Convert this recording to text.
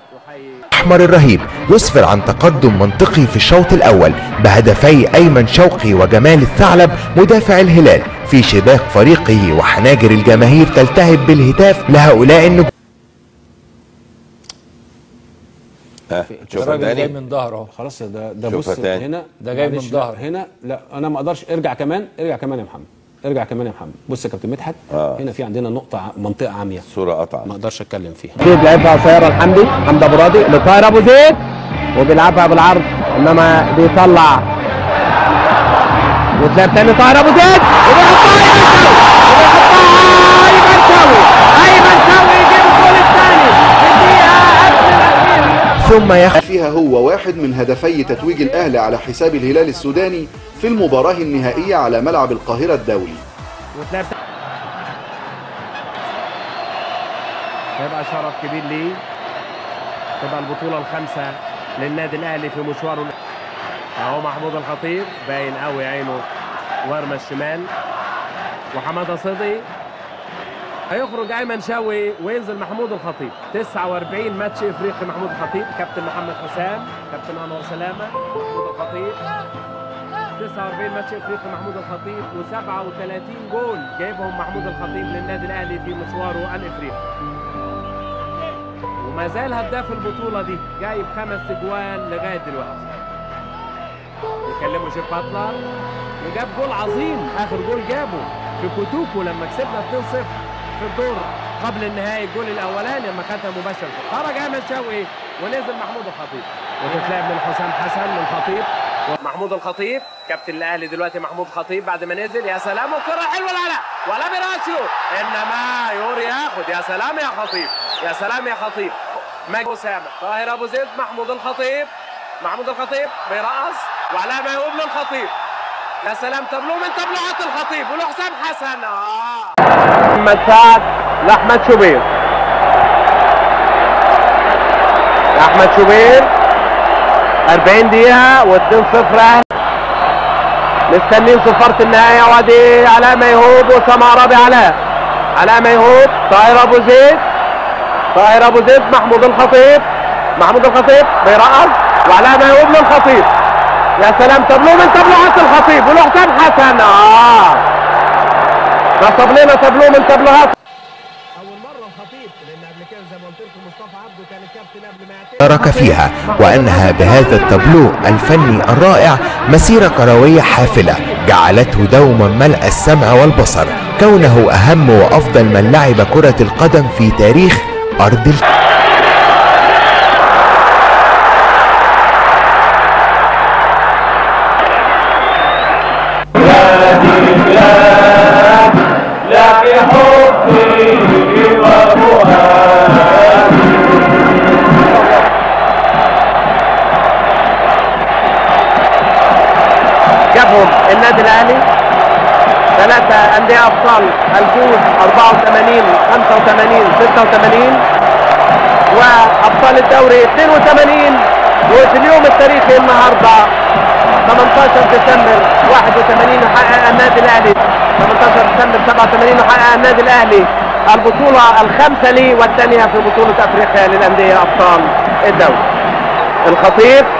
الأحمر الرهيب يسفر عن تقدم منطقي في الشوط الأول بهدفي أيمن شوقي وجمال الثعلب مدافع الهلال في شباك فريقه وحناجر الجماهير تلتهب بالهتاف لهؤلاء النجوم ها شوفها الراجل جاي تاني من ظهره خلاص ده ده شوفها بص تاني. هنا ده جاي من معلش، لا، ظهر. هنا لا انا ما اقدرش ارجع كمان ارجع كمان يا محمد ارجع كمان يا محمد بص يا كابتن مدحت آه. هنا في عندنا نقطه ع- منطقه عاميه صورة قطعة ما اقدرش اتكلم فيها زيد لعبها قصيره لحمدي حمدي ابو راضي لطاهر ابو زيد وبيلعبها بالعرض انما بيطلع وتلعب تاني طاهر ابو زيد وبيحطها ايمن شاوي ايمن شاوي يجيب الجول الثاني في الدقيقه قبل الاخيره ثم يخ فيها هو واحد من هدفي تتويج الأهلي على حساب الهلال السوداني في المباراة النهائية على ملعب القاهرة الدولي وتلعب هيبقى شرف كبير ليه تبقى البطولة الخامسة للنادي الأهلي في مشواره أهو محمود الخطيب باين قوي عينه ورمى الشمال وحمادة صدقي هيخرج أيمن شوقي وينزل محمود الخطيب 49 ماتش إفريقي محمود الخطيب كابتن محمد حسام كابتن أنور سلامة محمود الخطيب 49 ماتش افريقي محمود الخطيب و37 جول جايبهم محمود الخطيب للنادي الاهلي في مشواره الافريقي وما زال هداف البطوله دي جايب خمس اجوان لغايه دلوقتي يكلموا شيف باتلر وجاب جول عظيم اخر جول جابه في كوتوكو لما كسبنا 2-0 في الدور قبل النهائي الجول الاولاني لما كانت مباشر خرج ايمن شوقي ونزل محمود الخطيب وتتلعب من حسام حسن للخطيب محمود الخطيب كابتن الاهلي دلوقتي محمود خطيب بعد ما نزل يا سلام وكره حلوه لا ولا براسيو انما يوري ياخد يا سلام يا خطيب يا سلام يا خطيب مجدي اسامه طاهر ابو زيد محمود الخطيب محمود الخطيب بيرقص وعلاء ميهوب للخطيب يا سلام تبلو من تبلوهات الخطيب ولحسام حسن اه محمد سعد لاحمد شوبير احمد شوبير 40 دقيقة و2 0 مستنين صفارة النهاية وادي علاء ميهوب وسام عربي علاء علاء ميهوب طاهر ابو زيد طاهر ابو زيد محمود الخطيب محمود الخطيب بيرقص وعلاء ميهوب للخطيب يا سلام تبلو من تبلوهات الخطيب ولحسام حسن اه نصب لنا تبلو من تبلوهات اول مرة الخطيب لان قبل كده زي ما قلت لكم مصطفى عبده كان الكابتن قبل ما يعتزل شارك فيها وأنهى بهذا التابلو الفني الرائع مسيرة كروية حافلة جعلته دوما ملء السمع والبصر كونه أهم وأفضل من لعب كرة القدم في تاريخ أرض ال... جابهم النادي الاهلي ثلاثة أندية أبطال الجوز 84 85 86 وأبطال الدوري 82 وفي اليوم التاريخي النهارده 18 ديسمبر 81 يحقق النادي الأهلي 18 ديسمبر 87 يحقق النادي الأهلي البطولة الخامسة ليه والثانية في بطولة أفريقيا للأندية أبطال الدوري الخطيب